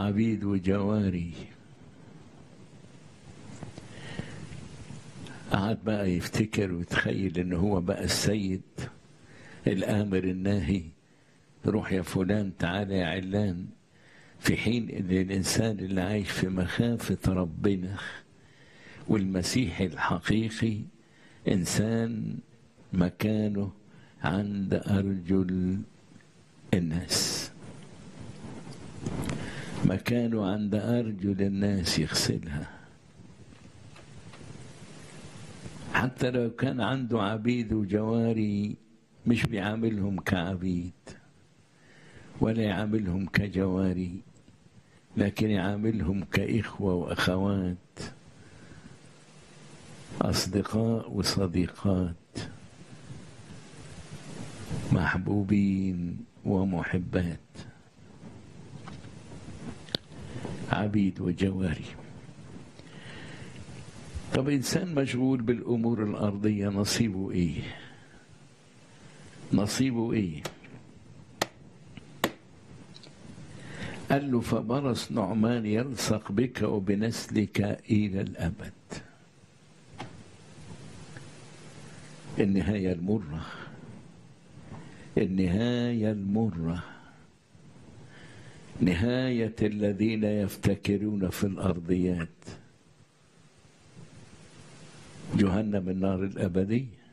عبيد وجواري قعد بقى يفتكر ويتخيل ان هو بقى السيد الامر الناهي روح يا فلان تعالى يا علان في حين ان الانسان اللي عايش في مخافه ربنا والمسيح الحقيقي انسان مكانه عند ارجل الناس مكانه عند ارجل الناس يغسلها حتى لو كان عنده عبيد وجواري مش بيعاملهم كعبيد ولا يعاملهم كجواري لكن يعاملهم كإخوة وأخوات أصدقاء وصديقات محبوبين ومحبات عبيد وجواري طب إنسان مشغول بالأمور الأرضية نصيبه إيه؟ نصيبه إيه؟ قال له فبرص نعمان يلصق بك وبنسلك إلى الأبد النهاية المرة النهاية المرة نهاية الذين يفتكرون في الأرضيات جهنم النار الأبدية